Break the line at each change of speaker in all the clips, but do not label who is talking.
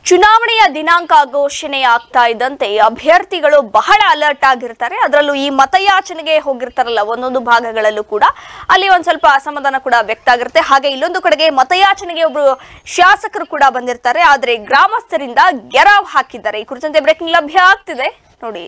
ಚುನಾವಣೆಯ ದಿನಾಂಕ ಘೋಷಣೆ ಆಗ್ತಾ ಇದ್ದಂತೆ ಅಭ್ಯರ್ಥಿಗಳು ಬಹಳ ಅಲರ್ಟ್ ಆಗಿರ್ತಾರೆ ಅದರಲ್ಲೂ ಈ ಮತಯಾಚನೆಗೆ ಹೋಗಿರ್ತಾರಲ್ಲ ಒಂದೊಂದು ಭಾಗಗಳಲ್ಲೂ ಕೂಡ ಅಲ್ಲಿ ಒಂದ್ ಸ್ವಲ್ಪ ಅಸಮಾಧಾನ ಕೂಡ ವ್ಯಕ್ತ ಆಗಿರುತ್ತೆ ಹಾಗೆ ಇಲ್ಲೊಂದು ಕಡೆಗೆ ಮತಯಾಚನೆಗೆ ಒಬ್ರು ಶಾಸಕರು ಕೂಡ ಬಂದಿರ್ತಾರೆ ಆದ್ರೆ ಗ್ರಾಮಸ್ಥರಿಂದ ಗೆರಾವ್ ಹಾಕಿದ್ದಾರೆ ಈ ಕುರಿತಂತೆ ಬ್ರೇಕಿಂಗ್ ಲಭ್ಯ ಆಗ್ತಿದೆ ನೋಡಿ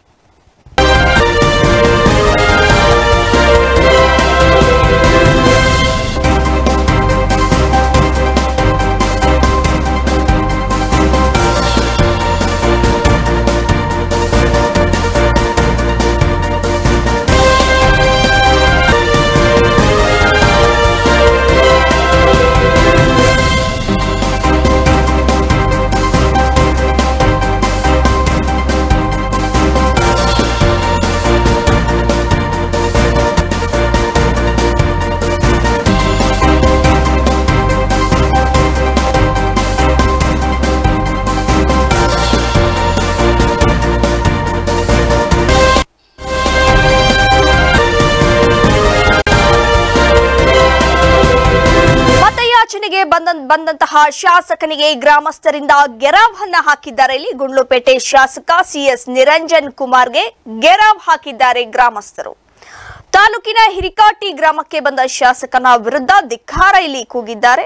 ಮತಯಾಚನೆಗೆ ಬಂದ ಬಂದಂತಹ ಶಾಸಕನಿಗೆ ಗ್ರಾಮಸ್ಥರಿಂದ ಗೆರಾವನ್ನ ಹಾಕಿದ್ದಾರೆ ಇಲ್ಲಿ ಗುಂಡ್ಲುಪೇಟೆ ಶಾಸಕ ಸಿಎಸ್ ನಿರಂಜನ್ ಕುಮಾರ್ಗೆ ಗೆರಾವ್ ಹಾಕಿದ್ದಾರೆ ಗ್ರಾಮಸ್ಥರು ತಾಲೂಕಿನ ಹಿರಿಕಾಟಿ ಗ್ರಾಮಕ್ಕೆ ಬಂದ ಶಾಸಕನ ವಿರುದ್ಧ ಧಿಕ್ಕಾರ ಇಲ್ಲಿ ಕೂಗಿದ್ದಾರೆ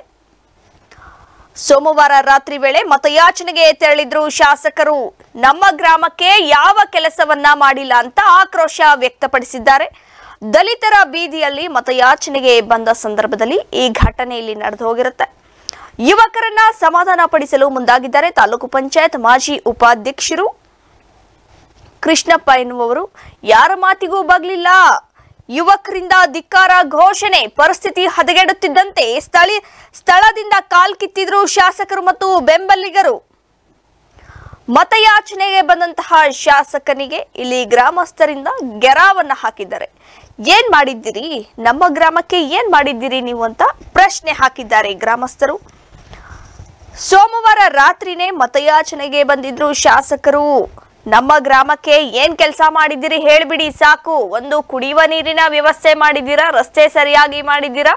ಸೋಮವಾರ ರಾತ್ರಿ ವೇಳೆ ಮತಯಾಚನೆಗೆ ತೆರಳಿದ್ರು ಶಾಸಕರು ನಮ್ಮ ಗ್ರಾಮಕ್ಕೆ ಯಾವ ಕೆಲಸವನ್ನ ಮಾಡಿಲ್ಲ ಅಂತ ಆಕ್ರೋಶ ವ್ಯಕ್ತಪಡಿಸಿದ್ದಾರೆ ದಲಿತರ ಬೀದಿಯಲ್ಲಿ ಮತಯಾಚನೆಗೆ ಬಂದ ಸಂದರ್ಭದಲ್ಲಿ ಈ ಘಟನೆ ಇಲ್ಲಿ ನಡೆದು ಹೋಗಿರುತ್ತೆ ಯುವಕರನ್ನ ಸಮಾಧಾನ ಪಡಿಸಲು ಮುಂದಾಗಿದ್ದಾರೆ ತಾಲೂಕು ಪಂಚಾಯತ್ ಮಾಜಿ ಉಪಾಧ್ಯಕ್ಷರು ಕೃಷ್ಣಪ್ಪ ಎನ್ನುವವರು ಯಾರ ಮಾತಿಗೂ ಬಗ್ಲಿಲ್ಲ ಯುವಕರಿಂದ ಧಿಕ್ಕಾರ ಘೋಷಣೆ ಪರಿಸ್ಥಿತಿ ಹದಗೆಡುತ್ತಿದ್ದಂತೆ ಸ್ಥಳಿ ಸ್ಥಳದಿಂದ ಕಾಲ್ಕಿತ್ತಿದ್ರು ಶಾಸಕರು ಮತ್ತು ಬೆಂಬಲಿಗರು ಮತಯಾಚನೆಗೆ ಬಂದಂತಹ ಶಾಸಕನಿಗೆ ಇಲ್ಲಿ ಗ್ರಾಮಸ್ಥರಿಂದ ಗೆರಾವನ್ನ ಹಾಕಿದ್ದಾರೆ ಏನ್ ಮಾಡಿದ್ದೀರಿ ನಮ್ಮ ಗ್ರಾಮಕ್ಕೆ ಏನ್ ಮಾಡಿದ್ದೀರಿ ನೀವು ಅಂತ ಪ್ರಶ್ನೆ ಹಾಕಿದ್ದಾರೆ ಗ್ರಾಮಸ್ಥರು ಸೋಮವಾರ ರಾತ್ರಿನೇ ಮತಯಾಚನೆಗೆ ಬಂದಿದ್ರು ಶಾಸಕರು ನಮ್ಮ ಗ್ರಾಮಕ್ಕೆ ಏನ್ ಕೆಲಸ ಮಾಡಿದ್ದೀರಿ ಹೇಳ್ಬಿಡಿ ಸಾಕು ಒಂದು ಕುಡಿಯುವ ನೀರಿನ ವ್ಯವಸ್ಥೆ ಮಾಡಿದ್ದೀರಾ ರಸ್ತೆ ಸರಿಯಾಗಿ ಮಾಡಿದ್ದೀರಾ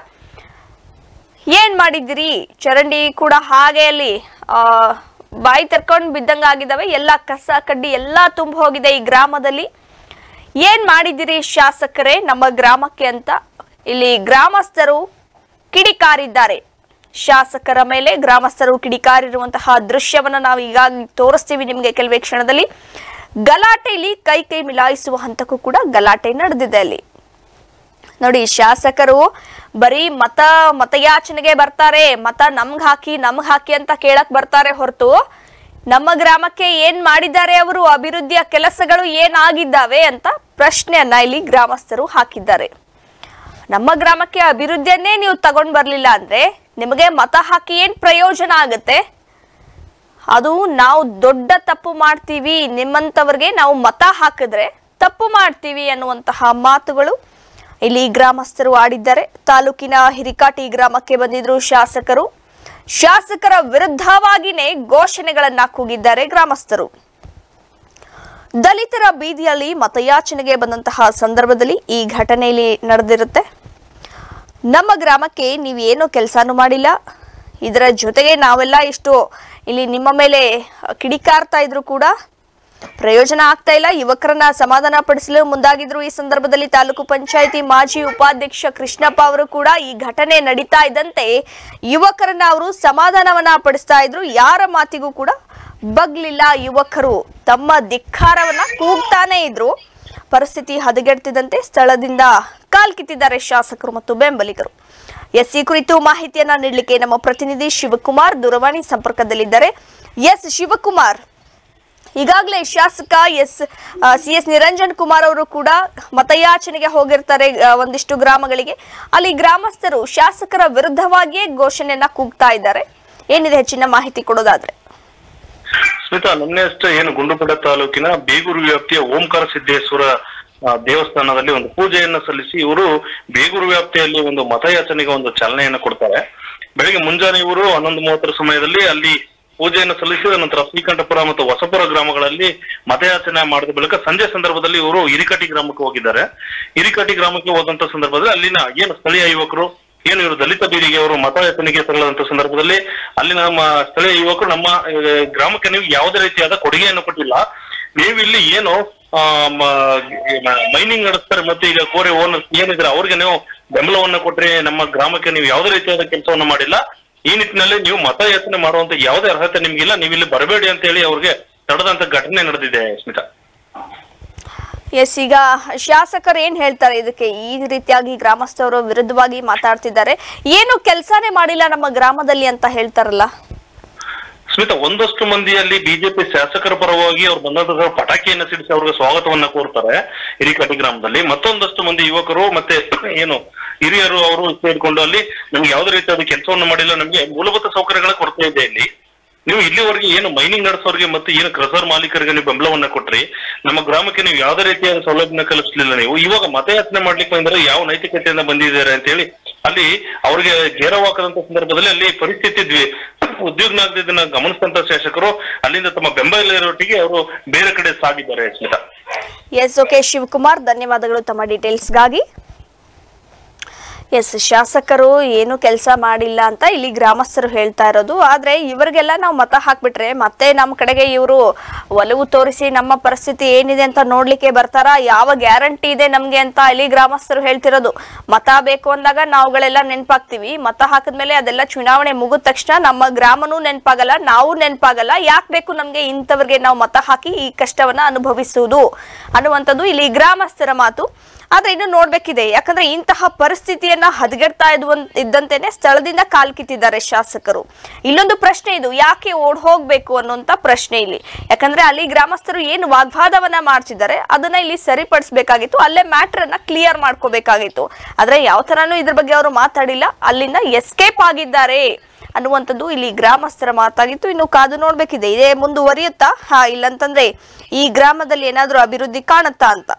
ಏನ್ ಮಾಡಿದ್ದೀರಿ ಚರಂಡಿ ಕೂಡ ಹಾಗೆ ಅಲ್ಲಿ ಆ, ಬಾಯಿ ತೆರ್ಕೊಂಡು ಬಿದ್ದಂಗ ಆಗಿದಾವೆ ಎಲ್ಲ ಕಸ ಕಡ್ಡಿ ಎಲ್ಲ ತುಂಬ ಹೋಗಿದೆ ಈ ಗ್ರಾಮದಲ್ಲಿ ಏನ್ ಮಾಡಿದ್ದೀರಿ ಶಾಸಕರೇ ನಮ್ಮ ಗ್ರಾಮಕ್ಕೆ ಅಂತ ಇಲ್ಲಿ ಗ್ರಾಮಸ್ಥರು ಕಿಡಿಕಾರಿದ್ದಾರೆ ಶಾಸಕರ ಮೇಲೆ ಗ್ರಾಮಸ್ಥರು ಕಿಡಿಕಾರಿರುವಂತಹ ದೃಶ್ಯವನ್ನ ನಾವು ಈಗಾಗಲೇ ತೋರಿಸ್ತೀವಿ ನಿಮಗೆ ಕೆಲವೇ ಕ್ಷಣದಲ್ಲಿ ಗಲಾಟೆಯಲ್ಲಿ ಕೈ ಕೈ ಮಿಲಾಯಿಸುವ ಹಂತಕ್ಕೂ ಕೂಡ ಗಲಾಟೆ ನಡೆದಿದೆ ಅಲ್ಲಿ ನೋಡಿ ಶಾಸಕರು ಬರೀ ಮತ ಮತಯಾಚನೆಗೆ ಬರ್ತಾರೆ ಮತ ನಮ್ಗ್ ಹಾಕಿ ನಮ್ಗ್ ಹಾಕಿ ಅಂತ ಕೇಳಕ್ ಬರ್ತಾರೆ ಹೊರತು ನಮ್ಮ ಗ್ರಾಮಕ್ಕೆ ಏನ್ ಮಾಡಿದ್ದಾರೆ ಅವರು ಅಭಿವೃದ್ಧಿಯ ಕೆಲಸಗಳು ಏನಾಗಿದ್ದಾವೆ ಅಂತ ಪ್ರಶ್ನೆಯನ್ನ ಇಲ್ಲಿ ಗ್ರಾಮಸ್ಥರು ಹಾಕಿದ್ದಾರೆ ನಮ್ಮ ಗ್ರಾಮಕ್ಕೆ ಅಭಿವೃದ್ಧಿಯನ್ನೇ ನೀವು ತಗೊಂಡ್ ಬರ್ಲಿಲ್ಲ ಅಂದ್ರೆ ನಿಮಗೆ ಮತ ಹಾಕಿ ಏನ್ ಪ್ರಯೋಜನ ಆಗುತ್ತೆ ಅದು ನಾವು ದೊಡ್ಡ ತಪ್ಪು ಮಾಡ್ತೀವಿ ನಿಮ್ಮಂತವ್ರಿಗೆ ನಾವು ಮತ ಹಾಕಿದ್ರೆ ತಪ್ಪು ಮಾಡ್ತೀವಿ ಅನ್ನುವಂತಹ ಮಾತುಗಳು ಇಲ್ಲಿ ಗ್ರಾಮಸ್ಥರು ಆಡಿದ್ದಾರೆ ತಾಲೂಕಿನ ಹಿರಿಕಾಟಿ ಗ್ರಾಮಕ್ಕೆ ಬಂದಿದ್ರು ಶಾಸಕರು ಶಾಸಕರ ವಿರುದ್ಧವಾಗಿನೇ ಘೋಷಣೆಗಳನ್ನ ಕೂಗಿದ್ದಾರೆ ಗ್ರಾಮಸ್ಥರು ದಲಿತರ ಬೀದಿಯಲ್ಲಿ ಮತಯಾಚನೆಗೆ ಬಂದಂತಹ ಸಂದರ್ಭದಲ್ಲಿ ಈ ಘಟನೆಯಲ್ಲಿ ನಡೆದಿರುತ್ತೆ ನಮ್ಮ ಗ್ರಾಮಕ್ಕೆ ನೀವು ಏನೂ ಕೆಲಸನೂ ಮಾಡಿಲ್ಲ ಇದರ ಜೊತೆಗೆ ನಾವೆಲ್ಲ ಇಷ್ಟು ಇಲ್ಲಿ ನಿಮ್ಮ ಮೇಲೆ ಕಿಡಿಕಾರ್ತಾ ಇದ್ರು ಕೂಡ ಪ್ರಯೋಜನ ಆಗ್ತಾ ಇಲ್ಲ ಯುವಕರನ್ನ ಸಮಾಧಾನ ಪಡಿಸಲು ಮುಂದಾಗಿದ್ರು ಈ ಸಂದರ್ಭದಲ್ಲಿ ತಾಲೂಕು ಪಂಚಾಯಿತಿ ಮಾಜಿ ಉಪಾಧ್ಯಕ್ಷ ಕೃಷ್ಣಪ್ಪ ಅವರು ಕೂಡ ಈ ಘಟನೆ ನಡೀತಾ ಇದ್ದಂತೆ ಯುವಕರನ್ನ ಅವರು ಸಮಾಧಾನವನ್ನ ಪಡಿಸ್ತಾ ಇದ್ರು ಯಾರ ಮಾತಿಗೂ ಕೂಡ ಬಗ್ಲಿಲ್ಲ ಯುವಕರು ತಮ್ಮ ಧಿಕ್ಕಾರವನ್ನ ಕೂಗ್ತಾನೆ ಇದ್ರು ಪರಿಸ್ಥಿತಿ ಹದಗೆಡ್ತಿದ್ದಂತೆ ಸ್ಥಳದಿಂದ ಕಾಲ್ಕಿತ್ತಿದ್ದಾರೆ ಶಾಸಕರು ಮತ್ತು ಬೆಂಬಲಿಗರು ಎಸ್ ಈ ಕುರಿತು ಮಾಹಿತಿಯನ್ನ ನೀಡಲಿಕ್ಕೆ ನಮ್ಮ ಪ್ರತಿನಿಧಿ ಶಿವಕುಮಾರ್ ದೂರವಾಣಿ ಸಂಪರ್ಕದಲ್ಲಿದ್ದಾರೆ ಎಸ್ ಶಿವಕುಮಾರ್ ಈಗಾಗಲೇ ಶಾಸಕ S C S Niranjan Kumar ಅವರು ಕೂಡ ಮತಯಾಚನೆಗೆ ಹೋಗಿರ್ತಾರೆ ಆ, ಒಂದಿಷ್ಟು ಗ್ರಾಮಗಳಿಗೆ ಅಲ್ಲಿ ಗ್ರಾಮಸ್ಥರು ಶಾಸಕರ ವಿರುದ್ಧವಾಗಿಯೇ ಘೋಷಣೆಯನ್ನ ಕೂಗ್ತಾ ಇದ್ದಾರೆ ಏನಿದೆ ಹೆಚ್ಚಿನ ಮಾಹಿತಿ ಕೊಡೋದಾದ್ರೆ
ಸ್ಮಿತಾ ನಿನ್ನೆ ಅಷ್ಟೇ ಏನು ಗುಂಡ್ಲುಪೇಟೆ ತಾಲೂಕಿನ ಬೇಗೂರು ವ್ಯಾಪ್ತಿಯ ಓಂಕಾರ ಸಿದ್ದೇಶ್ವರ ಆ, ದೇವಸ್ಥಾನದಲ್ಲಿ ಒಂದು ಪೂಜೆಯನ್ನ ಸಲ್ಲಿಸಿ ಇವರು ಬೇಗೂರು ವ್ಯಾಪ್ತಿಯಲ್ಲಿ ಒಂದು ಮತಯಾಚನೆಗೆ ಒಂದು ಚಾಲನೆಯನ್ನ ಕೊಡ್ತಾರೆ ಬೆಳಿಗ್ಗೆ ಮುಂಜಾನೆ ಇವರು ಹನ್ನೊಂದು ಮೂವತ್ತರ ಸಮಯದಲ್ಲಿ ಅಲ್ಲಿ ಪೂಜೆಯನ್ನು ಸಲ್ಲಿಸಿದ ನಂತರ ಶ್ರೀಕಂಠಪುರ ಮತ್ತು ಹೊಸಪುರ ಗ್ರಾಮಗಳಲ್ಲಿ ಮತಯಾಚನೆ ಮಾಡಿದ ಬಳಿಕ ಸಂಜೆ ಸಂದರ್ಭದಲ್ಲಿ ಇವರು ಹಿರಿಕಟಿ ಗ್ರಾಮಕ್ಕೆ ಹೋಗಿದ್ದಾರೆ ಹಿರಿಕಟಿ ಗ್ರಾಮಕ್ಕೆ ಹೋದಂತ ಸಂದರ್ಭದಲ್ಲಿ ಅಲ್ಲಿನ ಏನು ಸ್ಥಳೀಯ ಯುವಕರು ಏನು ಇವರು ದಲಿತ ಬೀದಿಗೆ ಅವರು ಮತಯಾಚನೆಗೆ ತೆರಳದಂತ ಸಂದರ್ಭದಲ್ಲಿ ಅಲ್ಲಿ ನಮ್ಮ ಸ್ಥಳೀಯ ಯುವಕರು ನಮ್ಮ ಆ, ಗ್ರಾಮಕ್ಕೆ ನೀವು ಯಾವುದೇ ರೀತಿಯಾದ ಕೊಡುಗೆಯನ್ನು ಕೊಟ್ಟಿಲ್ಲ ನೀವು ಇಲ್ಲಿ ಏನು ಮೈನಿಂಗ್ ನಡೆಸ್ತಾರೆ ಮತ್ತೆ ಈಗ ಕೋರೆ ಓನರ್ ಏನಿದ್ರೆ ಅವ್ರಿಗೆ ನೀವು ಬೆಂಬಲವನ್ನ ಕೊಟ್ರೆ ನಮ್ಮ ಗ್ರಾಮಕ್ಕೆ ನೀವು ಯಾವುದೇ ರೀತಿಯಾದ ಕೆಲಸವನ್ನ ಮಾಡಿಲ್ಲ ಈ ನಿಟ್ಟಿನಲ್ಲಿ ನೀವು ಮತಯಾಚನೆ ಮಾಡುವಂತ ಯಾವುದೇ ಅರ್ಹತೆ ನಿಮ್ಗಿಲ್ಲ ನೀವು ಇಲ್ಲಿ ಬರಬೇಡಿ ಅಂತ ಹೇಳಿ ಅವ್ರಿಗೆ ತಡೆದಂತ ಘಟನೆ ನಡೆದಿದೆ ಸ್ಮಿತಾ
ಎಸ್ ಈಗ ಶಾಸಕರು ಏನ್ ಹೇಳ್ತಾರೆ ಇದಕ್ಕೆ ಈ ರೀತಿಯಾಗಿ ಗ್ರಾಮಸ್ಥರು ವಿರುದ್ಧವಾಗಿ ಮಾತಾಡ್ತಿದ್ದಾರೆ ಏನು ಕೆಲಸನೇ ಮಾಡಿಲ್ಲ ನಮ್ಮ ಗ್ರಾಮದಲ್ಲಿ ಅಂತ ಹೇಳ್ತಾರಲ್ಲ
ಸ್ಮಿತಾ ಒಂದಷ್ಟು ಮಂದಿಯಲ್ಲಿ ಬಿಜೆಪಿ ಶಾಸಕರ ಪರವಾಗಿ ಅವ್ರು ಬಂದಂತ ಪಟಾಕಿಯನ್ನ ಸಿಡಿಸಿ ಅವ್ರಿಗೆ ಸ್ವಾಗತವನ್ನ ಕೋರ್ತಾರೆ ಹಿರಿಕಟ್ಟಿ ಗ್ರಾಮದಲ್ಲಿ ಮತ್ತೊಂದಷ್ಟು ಮಂದಿ ಯುವಕರು ಮತ್ತೆ ಏನು ಹಿರಿಯರು ಅವರು ಸೇರಿಕೊಂಡು ಅಲ್ಲಿ ನಮ್ಗೆ ಯಾವುದೇ ರೀತಿಯಾದ ಕೆಲಸವನ್ನು ಮಾಡಿಲ್ಲ ನಮ್ಗೆ ಮೂಲಭೂತ ಸೌಕರ್ಯಗಳ ಕೊರತೆ ಇದೆ ಇಲ್ಲಿ ನೀವು ಇಲ್ಲಿವರೆಗೆ ಏನು ಮೈನಿಂಗ್ ನಡೆಸೋರಿಗೆ ಮತ್ತೆ ಏನು ಕ್ರಸರ್ ಮಾಲೀಕರಿಗೆ ನೀವು ಬೆಂಬಲವನ್ನ ಕೊಟ್ರಿ ನಮ್ಮ ಗ್ರಾಮಕ್ಕೆ ನೀವು ಯಾವುದೇ ರೀತಿಯಾದ ಸೌಲಭ್ಯನ ಕಲ್ಪಿಸಲಿಲ್ಲ ನೀವು ಇವಾಗ ಮತಯಾಚನೆ ಮಾಡ್ಲಿಕ್ಕೆ ಬಂದ್ರೆ ಯಾವ ನೈತಿಕತೆಯಿಂದ ಬಂದಿದ್ದಾರೆ ಅಂತ ಹೇಳಿ ಅಲ್ಲಿ ಅವ್ರಿಗೆ ಗೇರವಾಕದಂತ ಸಂದರ್ಭದಲ್ಲಿ ಅಲ್ಲಿ ಪರಿಸ್ಥಿತಿ ದ್ವಿ ಉದ್ಯೋಗನಾಗದಿದ್ದನ್ನ ಗಮನಿಸಿದಂತ ಶಾಸಕರು ಅಲ್ಲಿಂದ ತಮ್ಮ ಬೆಂಬಲ ಇರೋಟಿಗೆ ಅವರು ಬೇರೆ ಕಡೆ ಸಾಗಿದ್ದಾರೆ ಸ್ಮಿತಾ
ಎಸ್ ಓಕೆ ಶಿವಕುಮಾರ್ ಧನ್ಯವಾದಗಳು ತಮ್ಮ ಡೀಟೇಲ್ಸ್ಗಾಗಿ ಎಸ್ ಶಾಸಕರು ಏನು ಕೆಲಸ ಮಾಡಿಲ್ಲ ಅಂತ ಇಲ್ಲಿ ಗ್ರಾಮಸ್ಥರು ಹೇಳ್ತಾ ಇರೋದು ಆದ್ರೆ ಇವರಿಗೆಲ್ಲ ನಾವು ಮತ ಹಾಕ್ಬಿಟ್ರೆ ಮತ್ತೆ ನಮ್ಮ ಕಡೆಗೆ ಇವರು ಒಲವು ತೋರಿಸಿ ನಮ್ಮ ಪರಿಸ್ಥಿತಿ ಏನಿದೆ ಅಂತ ನೋಡ್ಲಿಕ್ಕೆ ಬರ್ತಾರ ಯಾವ ಗ್ಯಾರಂಟಿ ಇದೆ ನಮ್ಗೆ ಅಂತ ಇಲ್ಲಿ ಗ್ರಾಮಸ್ಥರು ಹೇಳ್ತಿರೋದು ಮತ ಬೇಕು ಅಂದಾಗ ನಾವುಗಳೆಲ್ಲ ನೆನಪಾಗ್ತೀವಿ ಮತ ಹಾಕಿದ್ಮೇಲೆ ಅದೆಲ್ಲ ಚುನಾವಣೆ ಮುಗಿದ ತಕ್ಷಣ ನಮ್ಮ ಗ್ರಾಮನೂ ನೆನಪಾಗಲ್ಲ ನಾವು ನೆನಪಾಗಲ್ಲ ಯಾಕೆ ಬೇಕು ನಮ್ಗೆ ಇಂಥವ್ರಿಗೆ ನಾವು ಮತ ಹಾಕಿ ಈ ಕಷ್ಟವನ್ನ ಅನುಭವಿಸುವುದು ಅನ್ನುವಂಥದ್ದು ಇಲ್ಲಿ ಗ್ರಾಮಸ್ಥರ ಮಾತು ಆದ್ರೆ ಇನ್ನು ನೋಡ್ಬೇಕಿದೆ ಯಾಕಂದ್ರೆ ಇಂತಹ ಪರಿಸ್ಥಿತಿಯನ್ನ ಹದಗೆಡ್ತಾ ಇದ್ವ ಇದ್ದಂತೆನೆ ಸ್ಥಳದಿಂದ ಕಾಲ್ ಕಿತ್ತಿದ್ದಾರೆ ಶಾಸಕರು ಇಲ್ಲೊಂದು ಪ್ರಶ್ನೆ ಇದು ಯಾಕೆ ಓಡ್ ಹೋಗ್ಬೇಕು ಅನ್ನುವಂತ ಪ್ರಶ್ನೆ ಇಲ್ಲಿ ಯಾಕಂದ್ರೆ ಅಲ್ಲಿ ಗ್ರಾಮಸ್ಥರು ಏನು ವಾಗ್ವಾದವನ್ನ ಮಾಡ್ತಿದ್ದಾರೆ ಅದನ್ನ ಇಲ್ಲಿ ಸರಿಪಡಿಸ್ಬೇಕಾಗಿತ್ತು ಅಲ್ಲೇ ಮ್ಯಾಟರ್ ಅನ್ನ ಕ್ಲಿಯರ್ ಮಾಡ್ಕೋಬೇಕಾಗಿತ್ತು ಆದ್ರೆ ಯಾವ ತರಾನು ಇದ್ರ ಬಗ್ಗೆ ಅವರು ಮಾತಾಡಿಲ್ಲ ಅಲ್ಲಿಂದ ಎಸ್ಕೇಪ್ ಆಗಿದ್ದಾರೆ ಅನ್ನುವಂಥದ್ದು ಇಲ್ಲಿ ಗ್ರಾಮಸ್ಥರ ಮಾತಾಗಿತ್ತು ಇನ್ನು ಕಾದು ನೋಡ್ಬೇಕಿದೆ ಇದೇ ಮುಂದುವರಿಯುತ್ತಾ ಹಾ ಇಲ್ಲಂತಂದ್ರೆ ಈ ಗ್ರಾಮದಲ್ಲಿ ಏನಾದ್ರೂ ಅಭಿವೃದ್ಧಿ ಕಾಣುತ್ತಾ ಅಂತ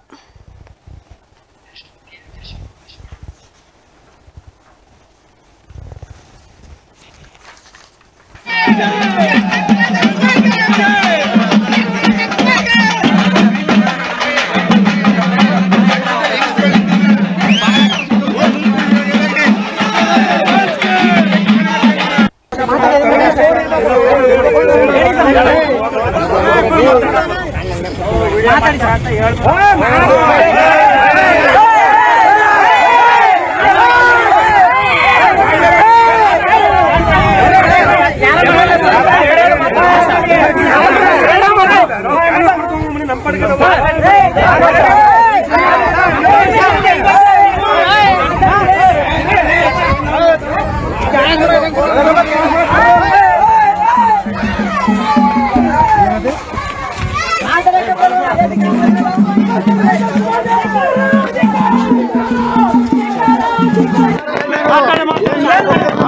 ಮಾತಾಡಿ ಮಾತಾಡಿ